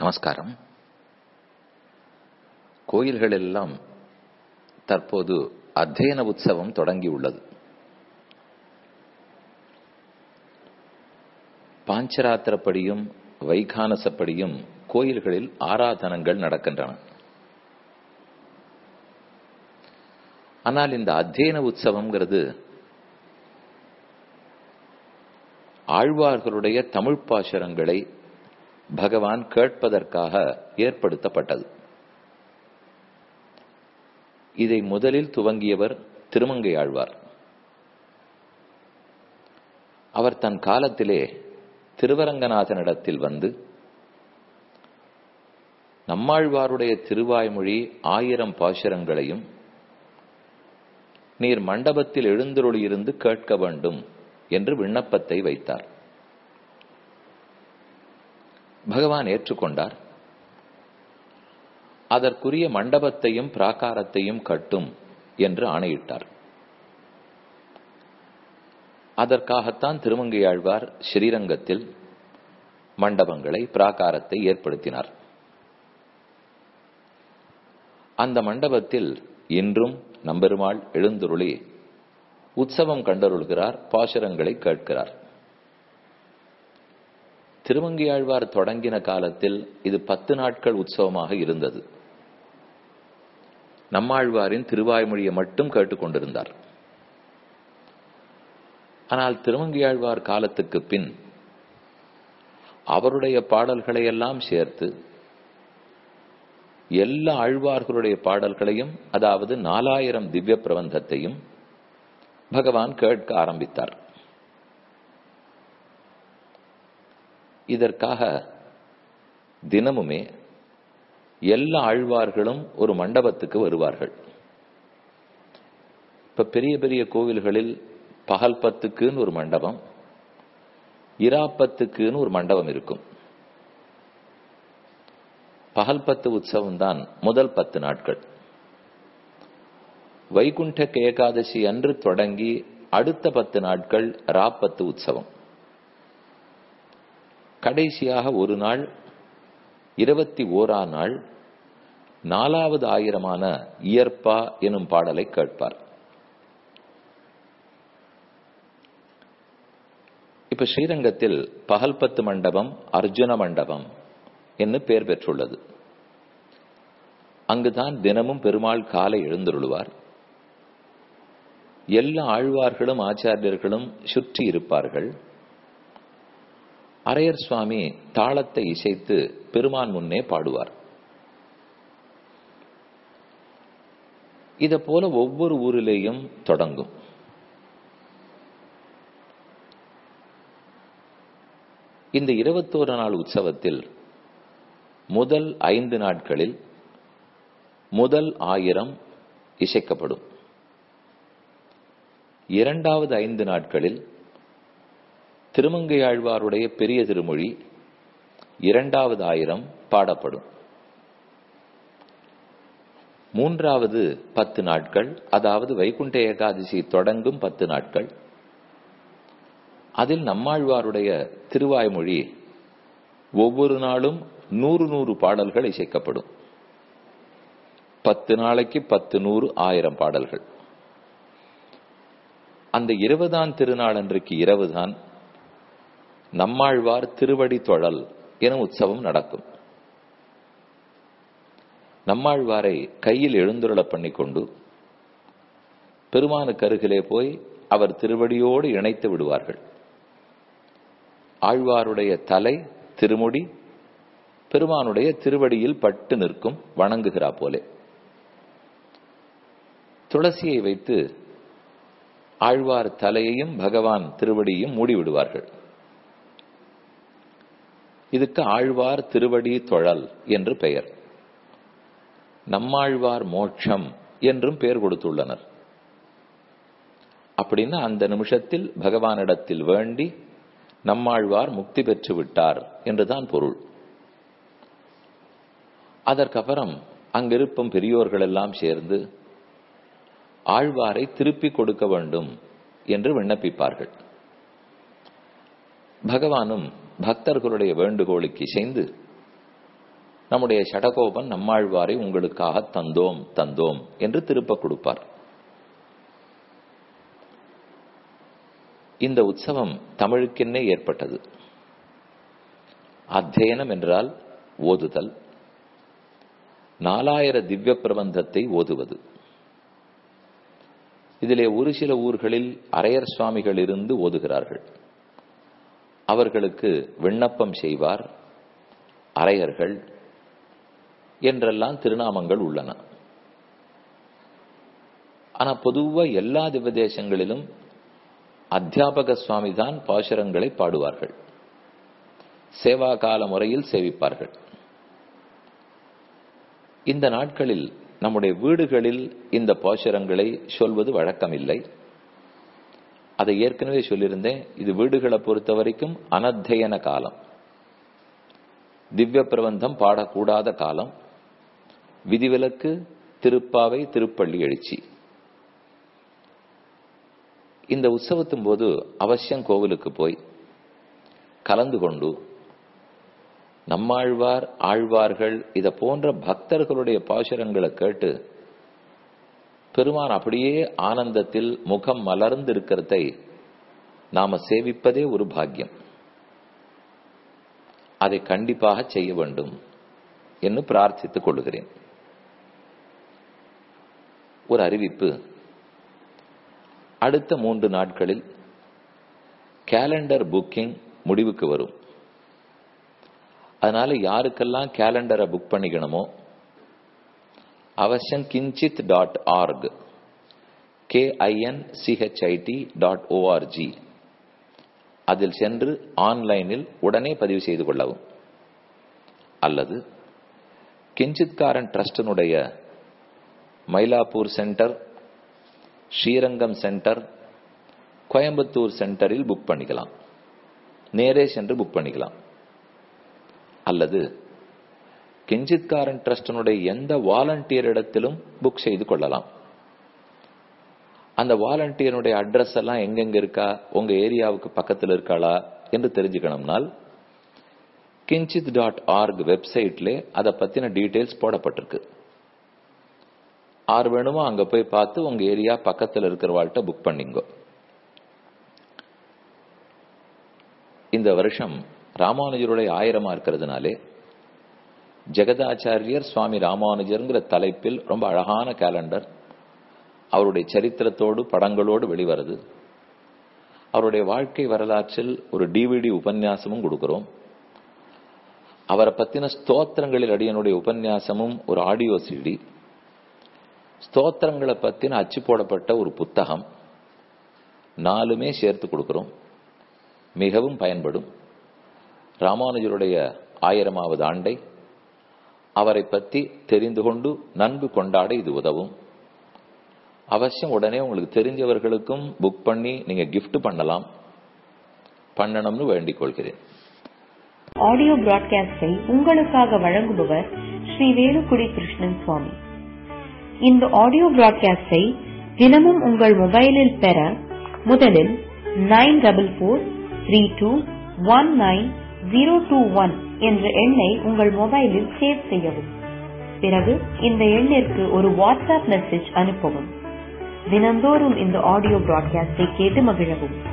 நமஸ்காரம் கோயில்கள் எல்லாம் தற்போது அத்தியன உற்சவம் தொடங்கியுள்ளது பாஞ்சராத்திரப்படியும் வைகானசப்படியும் கோயில்களில் ஆராதனங்கள் நடக்கின்றன ஆனால் இந்த அத்தியன உற்சவம்ங்கிறது ஆழ்வார்களுடைய தமிழ் பாசுரங்களை பகவான் கேட்பதற்காக ஏற்படுத்தப்பட்டது இதை முதலில் துவங்கியவர் திருமங்கை ஆழ்வார் அவர் தன் காலத்திலே திருவரங்கநாதனிடத்தில் வந்து நம்மாழ்வாருடைய திருவாய்மொழி ஆயிரம் பாசுரங்களையும் நீர் மண்டபத்தில் எழுந்தருளியிருந்து கேட்க வேண்டும் என்று விண்ணப்பத்தை வைத்தார் பகவான் ஏற்றுக்கொண்டார் அதற்குரிய மண்டபத்தையும் பிராகாரத்தையும் கட்டும் என்று ஆணையிட்டார் அதற்காகத்தான் திருமங்கையாழ்வார் ஸ்ரீரங்கத்தில் மண்டபங்களை பிராகாரத்தை ஏற்படுத்தினார் அந்த மண்டபத்தில் இன்றும் நம்பெருமாள் எழுந்துருளி உற்சவம் கண்டருள்கிறார் பாசுரங்களை கேட்கிறார் திருமங்கியாழ்வார் தொடங்கின காலத்தில் இது பத்து நாட்கள் உற்சவமாக இருந்தது நம்மாழ்வாரின் திருவாய்மொழியை மட்டும் கேட்டுக்கொண்டிருந்தார் ஆனால் திருமங்கியாழ்வார் காலத்துக்கு பின் அவருடைய பாடல்களை எல்லாம் சேர்த்து எல்லா ஆழ்வார்களுடைய பாடல்களையும் அதாவது நாலாயிரம் திவ்ய பிரபந்தத்தையும் பகவான் கேட்க ஆரம்பித்தார் இதற்காக தினமுமே எல்லா ஆழ்வார்களும் ஒரு மண்டபத்துக்கு வருவார்கள் இப்ப பெரிய பெரிய கோவில்களில் பகல் பத்துக்குன்னு ஒரு மண்டபம் இராப்பத்துக்குன்னு ஒரு மண்டபம் இருக்கும் பகல் பத்து உற்சவம் தான் முதல் பத்து நாட்கள் வைகுண்ட ஏகாதசி அன்று தொடங்கி அடுத்த பத்து நாட்கள் ராப்பத்து உற்சவம் கடைசியாக ஒரு நாள் இருபத்தி ஓரா நாள் நாலாவது ஆயிரமான இயற்பா எனும் பாடலை கேட்பார் இப்ப ஸ்ரீரங்கத்தில் பகல் பத்து மண்டபம் அர்ஜுன மண்டபம் என்று பெயர் பெற்றுள்ளது அங்குதான் தினமும் பெருமாள் காலை எழுந்தருளுவார் எல்லா ஆழ்வார்களும் ஆச்சாரியர்களும் சுற்றி இருப்பார்கள் அரையர் சுவாமி தாளத்தை இசைத்து பெருமான் முன்னே பாடுவார் இத போல ஒவ்வொரு ஊரிலேயும் தொடங்கும் இந்த இருபத்தோரு நாள் உற்சவத்தில் முதல் ஐந்து நாட்களில் முதல் ஆயிரம் இசைக்கப்படும் இரண்டாவது ஐந்து நாட்களில் திருமங்கையாழ்வாருடைய பெரிய திருமொழி இரண்டாவது ஆயிரம் பாடப்படும் மூன்றாவது பத்து நாட்கள் அதாவது வைகுண்ட ஏகாதசி தொடங்கும் பத்து நாட்கள் அதில் நம்மாழ்வாருடைய திருவாய்மொழி ஒவ்வொரு நாளும் நூறு நூறு பாடல்கள் இசைக்கப்படும் பத்து நாளைக்கு பத்து நூறு ஆயிரம் பாடல்கள் அந்த இருபதாம் திருநாள் அன்றைக்கு இரவுதான் நம்மாழ்வார் திருவடி தொழல் எனும் உற்சவம் நடக்கும் நம்மாழ்வாரை கையில் எழுந்துருள பண்ணிக்கொண்டு பெருமானுக்கு அருகிலே போய் அவர் திருவடியோடு இணைத்து விடுவார்கள் ஆழ்வாருடைய தலை திருமுடி பெருமானுடைய திருவடியில் பட்டு நிற்கும் வணங்குகிறா போலே துளசியை வைத்து ஆழ்வார் தலையையும் பகவான் திருவடியும் மூடிவிடுவார்கள் இதுக்கு ஆழ்வார் திருவடி தொழல் என்று பெயர் நம்மாழ்வார் மோட்சம் என்றும் பெயர் கொடுத்துள்ளனர் அப்படின்னா அந்த நிமிஷத்தில் பகவானிடத்தில் வேண்டி நம்மாழ்வார் முக்தி பெற்று விட்டார் என்றுதான் பொருள் அதற்கப்புறம் அங்கிருப்பும் பெரியோர்கள் எல்லாம் சேர்ந்து ஆழ்வாரை திருப்பி கொடுக்க வேண்டும் என்று விண்ணப்பிப்பார்கள் பகவானும் பக்தர்களுடைய வேண்டுகோளுக்கு இசைந்து நம்முடைய ஷடகோபன் நம்மாழ்வாரை உங்களுக்காக தந்தோம் தந்தோம் என்று திருப்ப கொடுப்பார் இந்த உற்சவம் தமிழுக்கென்னே ஏற்பட்டது அத்தியனம் என்றால் ஓதுதல் நாலாயிர திவ்ய பிரபந்தத்தை ஓதுவது இதிலே ஒரு சில ஊர்களில் அரையர் சுவாமிகள் இருந்து ஓதுகிறார்கள் அவர்களுக்கு விண்ணப்பம் செய்வார் அரையர்கள் என்றெல்லாம் திருநாமங்கள் உள்ளன ஆனா பொதுவா எல்லா திவ்யதேசங்களிலும் அத்தியாபக சுவாமி தான் பாசுரங்களை பாடுவார்கள் சேவா கால முறையில் சேவிப்பார்கள் இந்த நாட்களில் நம்முடைய வீடுகளில் இந்த பாசுரங்களை சொல்வது வழக்கமில்லை அதை ஏற்கனவே சொல்லியிருந்தேன் இது வீடுகளை பொறுத்த வரைக்கும் அனத்தியன காலம் திவ்ய பிரபந்தம் பாடக்கூடாத காலம் விதிவிலக்கு திருப்பாவை திருப்பள்ளி எழுச்சி இந்த உற்சவத்தின் போது அவசியம் கோவிலுக்கு போய் கலந்து கொண்டு நம்மாழ்வார் ஆழ்வார்கள் இத போன்ற பக்தர்களுடைய பாசுரங்களை கேட்டு பெருமான் அப்படியே ஆனந்தத்தில் முகம் மலர்ந்து இருக்கிறதை நாம சேவிப்பதே ஒரு பாக்கியம் அதை கண்டிப்பாக செய்ய வேண்டும் என்று பிரார்த்தித்துக் கொள்கிறேன் ஒரு அறிவிப்பு அடுத்த மூன்று நாட்களில் கேலண்டர் புக்கிங் முடிவுக்கு வரும் அதனால யாருக்கெல்லாம் கேலண்டரை புக் பண்ணிக்கணுமோ அவசியம் Kinchit dot org KIN CHIT dot ORG அதில் சென்று ஆன்லைனில் உடனே பதிவு செய்து கொள்ளவும் அல்லது கிஞ்சித்காரன் ட்ரஸ்டினுடைய மயிலாப்பூர் சென்டர் ஸ்ரீரங்கம் சென்டர் கோயம்புத்தூர் சென்டரில் புக் பண்ணிக்கலாம் நேரே சென்று புக் பண்ணிக்கலாம் அல்லது கிஞ்சித்காரன் ட்ரஸ்டினுடைய எந்த வாலண்டியர் இடத்திலும் புக் செய்து கொள்ளலாம் அந்த வாலண்டியருடைய அட்ரஸ் எல்லாம் எங்கெங்க இருக்கா உங்க ஏரியாவுக்கு பக்கத்தில் இருக்காளா என்று தெரிஞ்சுக்கணும்னால் கிஞ்சித் டாட் ஆர்க் வெப்சைட்ல அதை பத்தின டீடைல்ஸ் போடப்பட்டிருக்கு ஆறு வேணுமோ அங்க போய் பார்த்து உங்க ஏரியா பக்கத்தில் இருக்கிறவாள்கிட்ட புக் பண்ணிங்கோ இந்த வருஷம் ராமானுஜருடைய ஆயிரமா இருக்கிறதுனாலே ஜெகதாச்சாரியர் சுவாமி ராமானுஜருங்கிற தலைப்பில் ரொம்ப அழகான கேலண்டர் அவருடைய சரித்திரத்தோடு படங்களோடு வெளிவருது அவருடைய வாழ்க்கை வரலாற்றில் ஒரு டிவிடி உபன்யாசமும் கொடுக்கிறோம் அவரை பத்தின ஸ்தோத்திரங்களில் அடியனுடைய உபன்யாசமும் ஒரு ஆடியோ சிடி ஸ்தோத்திரங்களை பத்தின அச்சு போடப்பட்ட ஒரு புத்தகம் நாலுமே சேர்த்து கொடுக்கிறோம் மிகவும் பயன்படும் ராமானுஜருடைய ஆயிரமாவது ஆண்டை அவரை பற்றி தெரிந்து கொண்டு நன்கு கொண்டாட இது உதவும் அவசியம் உடனே உங்களுக்கு தெரிஞ்சவர்களுக்கும் புக் பண்ணி நீங்க gift பண்ணலாம் பண்ணணும்னு வேண்டிக் கொள்கிறேன் ஆடியோ பிராட்காஸ்டை உங்களுக்காக வழங்குபவர் ஸ்ரீ வேலுக்குடி கிருஷ்ணன் சுவாமி இந்த ஆடியோ பிராட்காஸ்டை தினமும் உங்கள் மொபைலில் பெற முதலில் nine double four three two one nine zero two one என்ற எண்ணை உங்கள் மொபைலில் சேவ் செய்யவும் பிறகு இந்த எண்ணிற்கு ஒரு வாட்ஸ்அப் மெசேஜ் அனுப்பவும் தினந்தோறும் இந்த ஆடியோ பிராட்காஸ்டை கேட்டு மகிழவும்